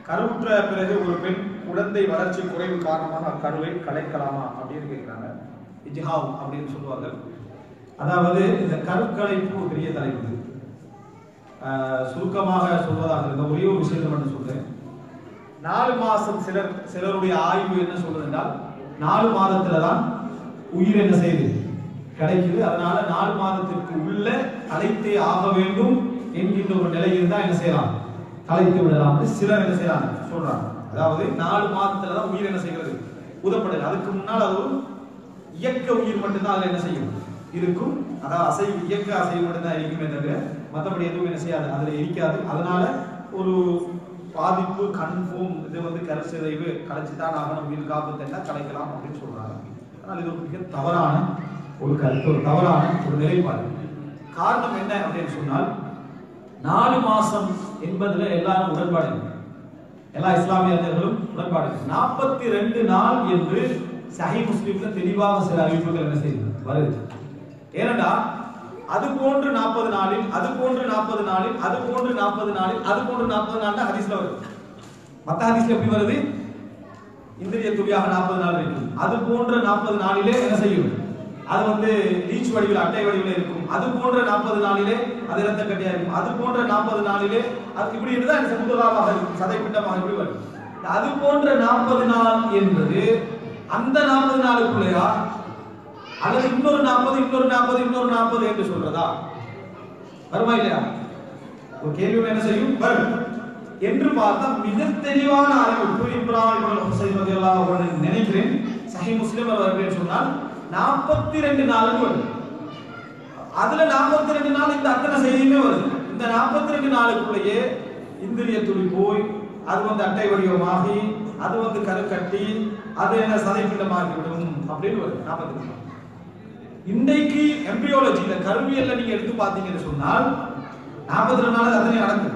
கருவுற்ற பிறகு ஒரு பெண் குழந்தை வளர்ச்சி குறைவு காரணமாக அக்கருவை கலைக்கலாமா அப்படின்னு கேட்கிறாங்க இஜ்ஹாவ் அப்படின்னு சொல்லுவார்கள் அதாவது இந்த கருக்கலைப்பு ஒரு பெரிய தலைப்பு இது. ஆஹ் சுருக்கமாக சொல்வதாக இருந்த ஒரே ஒரு விஷயத்தை மட்டும் சொல்றேன் நாலு மாசம் சிலர் சிலருடைய ஆய்வு என்ன சொல்றது என்றால் நாலு மாதத்துல தான் உயிர் என்ன செய்யுது கிடைக்குது அதனால நாலு மாதத்திற்கு உள்ள கலைத்தே ஆக வேண்டும் என்கின்ற ஒரு நிலை இருந்தா என்ன செய்யலாம் கலைத்து விடலாம் சிலர் என்ன செய்யலாம் சொல்றாங்க அதாவது நாலு மாதத்துல தான் உயிர் என்ன செய்கிறது உதப்படுது அதுக்கு முன்னால் அது ஒரு இயக்க உயிர் மட்டும்தான் அதுல என்ன செய்யும் இருக்கும் அதாவது அசைவு இயக்க அசைவு மட்டும்தான் இருக்குமே தவிர மற்றபடி எதுவும் என்ன செய்யாது அதுல இருக்காது அதனால ஒரு பாதிப்பு கன்ஃபார்ம் இது வந்து கருச்சிதைவு கலைச்சுதான் ஆகணும் உயிர் காப்பது என்ன கலைக்கலாம் அப்படின்னு சொல்றாங்க ஆனால் இது ஒரு மிக தவறான ஒரு கருத்து ஒரு தவறான ஒரு நிலைப்பாடு காரணம் என்ன அப்படின்னு சொன்னால் நாலு மாசம் என்பதுல எல்லாரும் உடன்பாடு இல்லை. எல்லா இஸ்லாமிய அறிஞர்களும் உடன்பாடு நாற்பத்தி ரெண்டு நாள் என்று சஹி முஸ்லிம்ல தெளிவாக சில அறிவிப்புகள் என்ன செய்யுது வருது ஏனென்றா அது போன்று நாற்பது நாளில் அது போன்று நாற்பது நாளில் அது போன்று நாற்பது நாளில் அது போன்று நாற்பது நாள் ஹதீஸ்ல வருது மத்த ஹதீஸ்ல எப்படி வருது இந்திரிய துளியாக நாற்பது நாள் இருக்கும் அது போன்ற நாற்பது நாளிலே என்ன செய்யும் அது வந்து லீச் வடிவில் அட்டை வடிவில் இருக்கும் அது போன்ற நாற்பது நாளிலே அது இரத்த கட்டியா இருக்கும் அது போன்ற நாற்பது நாளிலே அது இப்படி இருந்தால் செமுதலாக இருக்கும் சதை பிண்டமாக இப்படி வரும் அது போன்ற நாற்பது நாள் என்பது அந்த நாற்பது நாளுக்குள்ளேயா அல்லது இன்னொரு நாற்பது இன்னொரு நாற்பது இன்னொரு நாற்பது என்று சொல்றதா வருமா இல்லையா ஒரு கேள்வி என்ன செய்யும் வரும் என்று பார்த்தா மிக தெளிவான அறிவிப்பு இப்ராஹிம் இப்னு ஹுசைன் ரலியல்லாஹு அன்ஹு நினைக்கிறேன் சஹி முஸ்லிம் அவர்கள் சொன்னால் நாற்பத்தி ரெண்டு நாள் வரும் அதுல நாற்பத்தி ரெண்டு நாள் இந்த அத்தனை செய்தியுமே வருது இந்த நாற்பத்தி ரெண்டு நாளுக்குள்ளேயே இந்திரிய துளி போய் அது வந்து அட்டை வடிவமாகி அது வந்து கருக்கட்டி அது என்ன சதைப்பிண்டமாகி விடும் அப்படின்னு வருது நாற்பத்தி ரெண்டு நாள் இன்றைக்கு எம்பிரியாலஜியில கருவியல்ல நீங்க எடுத்து பார்த்தீங்கன்னு சொன்னால் நாற்பத்தி ரெண்டு நாள் அதனை நடக்குது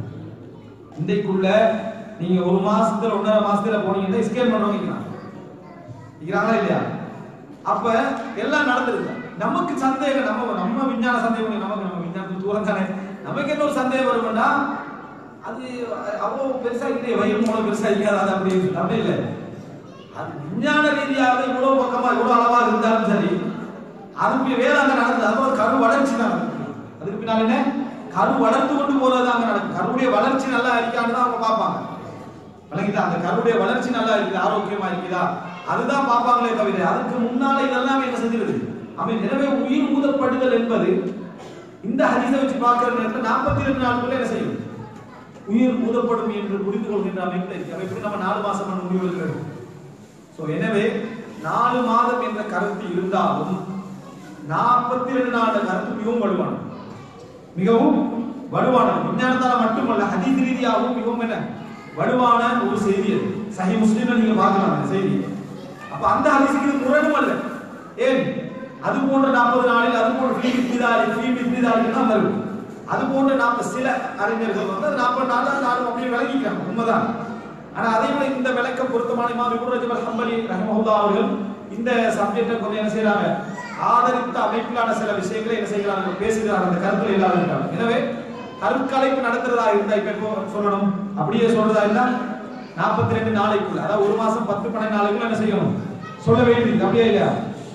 இன்றைக்குள்ள நீங்க ஒரு மாசத்துல ஒன்றரை மாசத்துல போனீங்கன்னா ஸ்கேன் பண்ணுவாங்க இருக்கிறாங்களா இல்லையா அப்ப எல்லாம் நடந்துருது நமக்கு சந்தேகம் நம்ம நம்ம விஞ்ஞான சந்தேகம் நமக்கு நம்ம விஞ்ஞானத்துக்கு தூரம் தானே நமக்கு என்ன ஒரு சந்தேகம் வரும்னா அது அவ்வளவு பெருசா இல்லையே வயிறு மூலம் பெருசா இருக்காது அது அப்படி அப்படி இல்லை அது விஞ்ஞான ரீதியாக இவ்வளவு பக்கமா இவ்வளவு அளவா இருந்தாலும் சரி அதுக்கு வேலை அங்க நடக்குது அது ஒரு கரு வளர்ச்சி தான் நடக்குது அதுக்கு பின்னால் என்ன கரு வளர்த்து கொண்டு போறது அங்க நடக்கும் கருவுடைய வளர்ச்சி நல்லா இருக்கான்னு தான் அவங்க பார்ப்பாங்க விளங்கிதா அந்த கருவுடைய வளர்ச்சி நல்லா இருக்குது ஆரோக்கியமா இருக்குதா அதுதான் பார்ப்பாங்களே தவிர அதுக்கு முன்னால இதெல்லாம் என்ன செஞ்சிருது அவன் எனவே உயிர் ஊதப்படுதல் என்பது இந்த ஹதீஸை வச்சு பார்க்கிற நேரத்தில் நாற்பத்தி ரெண்டு நாளுக்குள்ள என்ன செய்யும் உயிர் ஊதப்படும் என்று புரிந்து கொள்கின்ற அமைப்பில் இருக்கு அவை எப்படி நம்ம நாலு மாசம் பண்ண முடிவு இருக்கிறது ஸோ எனவே நாலு மாதம் என்ற கருத்து இருந்தாலும் நாற்பத்தி ரெண்டு நாள் கருத்து மிகவும் வலுவானது மிகவும் வலுவானது விஞ்ஞானத்தால மட்டுமல்ல ஹதீஸ் ரீதியாகவும் மிகவும் என்ன வலுவான ஒரு செய்தி அது சஹி முஸ்லிம்ல நீங்க பார்க்கலாம் அந்த செய்தி அப்ப அந்த ஹதீஸுக்கு இது முரணும் அல்ல ஏன் அது போன்ற நாற்பது நாளில் அது போன்ற ஃபீ மித்ரிதாரி ஃபீ மித்ரிதாரி தான் வரும் அது போன்ற நாற்பது சில அறிஞர்கள் வந்து அது நாற்பது நாள் நாளும் அப்படியே விளங்கிக்கிறாங்க உண்மைதான் ஆனா அதை விட இந்த விளக்கம் பொருத்தமான இமாம் இப்னு ரஜப் ஹம்பலி ரஹ்மஹுல்லாஹ் அவர்கள் இந்த சப்ஜெக்டை கொஞ்சம் என்ன செய்றாங்க ஆதரித்த அமைப்பிலான சில விஷயங்களை என்ன செய்கிறார்கள் பேசுகிறார்கள் அந்த கருத்துல இல்லாத இருக்காங்க எனவே கருக்கலைப்பு நடத்துறதா இருந்தா இப்ப இப்போ சொல்லணும் அப்படியே சொல்றதா இருந்தா நாற்பத்தி ரெண்டு நாளைக்குள்ள அதாவது ஒரு மாசம் பத்து பன்னெண்டு நாளைக்குள்ள என்ன செய்யணும் சொல்ல வேண்டியது அப்படியே இல்லையா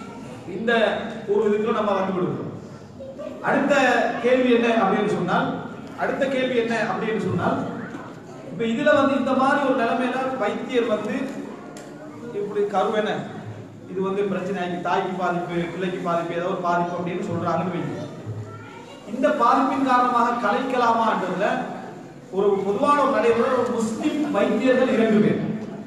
இந்த ஒரு இதுக்குள்ள நம்ம வந்து விடுவோம் அடுத்த கேள்வி என்ன அப்படின்னு சொன்னால் அடுத்த கேள்வி என்ன அப்படின்னு சொன்னால் இப்ப இதுல வந்து இந்த மாதிரி ஒரு நிலைமையில வைத்தியர் வந்து இப்படி கரு என்ன இது வந்து பிரச்சனை ஆகி தாய்க்கு பாதிப்பு பிள்ளைக்கு பாதிப்பு ஏதோ ஒரு பாதிப்பு அப்படின்னு சொல்றாங்கன்னு வைங்க இந்த பாதிப்பின் காரணமாக கலைக்கலாமான்றதுல ஒரு பொதுவான ஒரு நடைமுறை ஒரு முஸ்லிம் வைத்தியர்கள் இரண்டு பேர்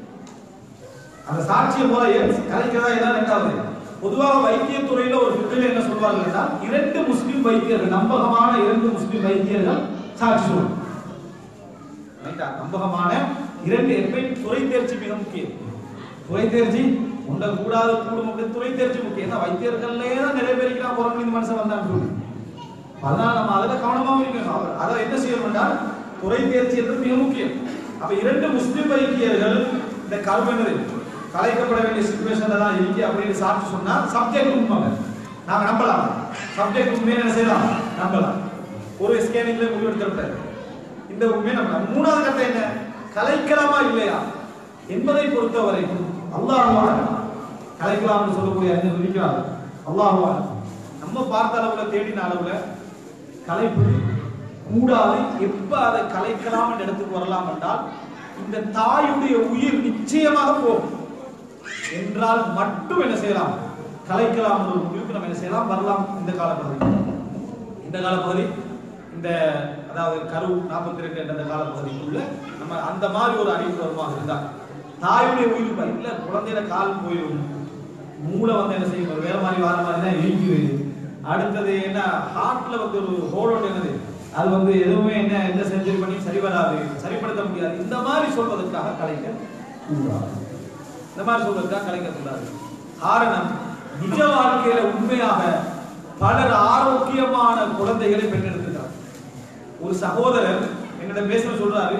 அந்த சாட்சிய போல கலைக்கிறதா ஏதாவது ரெண்டாவது பொதுவாக வைத்தியத்துறையில ஒரு பிரிவில் என்ன சொல்வார்கள் என்றால் இரண்டு முஸ்லிம் வைத்தியர்கள் நம்பகமான இரண்டு முஸ்லிம் வைத்தியர்கள் சாட்சி சொல்லுவாங்க ரைட்டா? நம்பகமான இரண்டு எப்பயும் துறை தேர்ச்சி மிக முக்கியம் துறை தேர்ச்சி உண்ட கூடாது கூடும் அப்படி துறை தேர்ச்சி முக்கியம் ஏன்னா வைத்தியர்கள்லயே தான் நிறைய பேர் இருக்கிறான் பிறகு இந்த மனுஷன் வந்தான்னு சொல்லி அதனால நம்ம அதில் கவனமாகவும் இருக்கணும் அவர் அதை என்ன செய்யணும் என்றால் துறை தேர்ச்சி என்பது மிக முக்கியம் அப்ப இரண்டு முஸ்லிம் வைத்தியர்கள் இந்த கல்வெனது கலைக்கப்பட வேண்டிய சுச்சுவேஷன்ல தான் இருக்கு அப்படின்னு சாட்சி சொன்னா சப்ஜெக்ட் உண்மை நாங்க நம்பலாம் சப்ஜெக்ட் உண்மையை என்ன செய்யலாம் நம்பலாம் ஒரு ஸ்கேனிங்ல முடிவெடுத்திருப்பாரு இந்த உண்மையை நம்பலாம் மூணாவது கட்டம் என்ன கலைக்கலாமா இல்லையா என்பதை பொறுத்தவரை அல்லாஹ் கலைக்கலாம்னு சொல்லக்கூடிய அறிஞர் இருக்கிறார் அல்லாஹ் நம்ம பார்த்த அளவுல தேடின அளவுல கலைப்பு கூடாது எப்ப அதை கலைக்கலாம் என்ற இடத்துக்கு வரலாம் என்றால் இந்த தாயுடைய உயிர் நிச்சயமாக போகும் என்றால் மட்டும் என்ன செய்யலாம் கலைக்கலாம் என்ற ஒரு முடிவுக்கு நம்ம என்ன செய்யலாம் வரலாம் இந்த காலப்பகுதி இந்த காலப்பகுதி இந்த அதாவது கரு நாற்பத்தி ரெண்டு என்ற அந்த காலப்பகுதிக்குள்ள நம்ம அந்த மாதிரி ஒரு அறிவு வருமாக இருந்தால் தாயுடைய உயிர் ப- இல்ல குழந்தையில கால் போயிடும் மூளை வந்து என்ன செய்யும் ஒரு வேற மாதிரி வார மாதிரி தான் இருக்குது அடுத்தது என்ன ஹார்ட்ல வந்து ஒரு ஹோலோட் என்னது அது வந்து எதுவுமே என்ன எந்த சர்ஜரி பண்ணி சரி வராது சரிப்படுத்த முடியாது இந்த மாதிரி சொல்வதற்காக கலைக்க கூடாது இந்த மாதிரி சொல்வதற்காக கலைக்கக்கூடாது காரணம் நிஜ வாழ்க்கையில உண்மையாக பலர் ஆரோக்கியமான குழந்தைகளை பெற்றெடுத்துட்டார் ஒரு சகோதரர் என்னிடம் பேச சொல்றாரு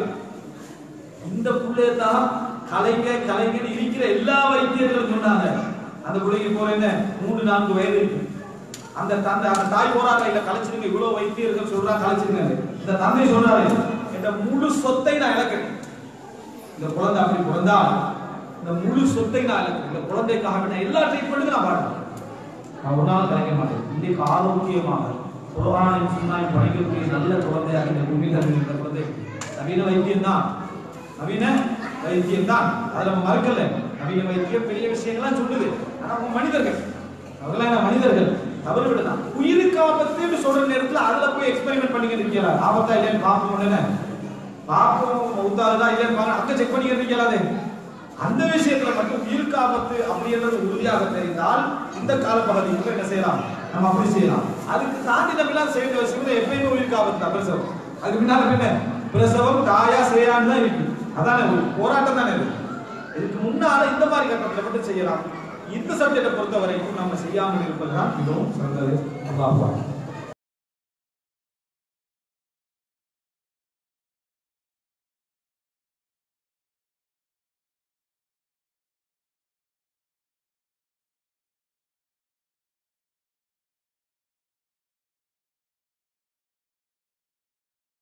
இந்த புள்ளைய தான் கலைங்க கலைங்கன்னு இருக்கிற எல்லா வைத்தியர்களும் சொன்னாங்க அந்த பிள்ளைக்கு போற என்ன மூணு நான்கு வயது இருக்கு அந்த தந்தை அந்த தாய் போறாங்க இல்ல கலைச்சிருங்க இவ்வளவு வைத்தியர்கள் சொல்றா கலைச்சிருங்க இந்த தந்தை சொல்றாரு இந்த முழு சொத்தை நான் இழக்கிறேன் இந்த குழந்தை அப்படி பிறந்தா இந்த முழு சொத்தை நான் இழக்கிறேன் இந்த குழந்தைக்காக நான் எல்லா ட்ரீட்மெண்ட்டுக்கும் நான் பாடுறேன் நான் ஒரு நாள் கிடைக்க மாட்டேன் இன்னைக்கு ஆரோக்கியமாக குரானை சுண்ணாய் படிக்கக்கூடிய நல்ல குழந்தையாக இந்த பூமியில் இருக்கிற குழந்தை நவீன வைத்தியம் தான் நவீன வைத்தியம் தான் அதை நம்ம மறக்கல நவீன வைத்தியம் பெரிய விஷயங்கள்லாம் சொல்லுது ஆனா அவங்க மனிதர்கள் அவங்களாம் என்ன மனிதர்கள் தவறு விடலாம் உயிருக்கு ஆபத்துன்னு சொல்ற நேரத்துல அதுல போய் எக்ஸ்பெரிமெண்ட் பண்ணிக்கிட்டு இருக்கிறார் ஆபத்தா இல்லையான்னு பார்ப்போம் உடனே பார்ப்போம் மௌத்தாதுதா இல்லையான்னு பார்க்க அங்க செக் பண்ணிக்கிட்டு இருக்கலாதே அந்த விஷயத்துல மட்டும் உயிருக்கு ஆபத்து அப்படின்றது உறுதியாக தெரிந்தால் இந்த காலப்பகுதிக்குள்ள என்ன செய்யலாம் நம்ம அப்படி செய்யலாம் அதுக்கு தாண்டி நம்ம எல்லாம் செய்ய வேண்டிய விஷயம் எப்பயுமே உயிருக்கு ஆபத்து தான் பிரசவம் அதுக்கு முன்னால என்ன பிரசவம் தாயா செய்யான்னு தான் இருக்கு அதானே ஒரு போராட்டம் தானே இது இதுக்கு முன்னால இந்த மாதிரி கட்டத்தில் மட்டும் செய்யலாம் இந்த சப்ஜெக்டை பொறுத்த வரைக்கும் நம்ம செய்யாமல் இருப்பதுதான் மிகவும் சிறந்தது அல்லாஹ்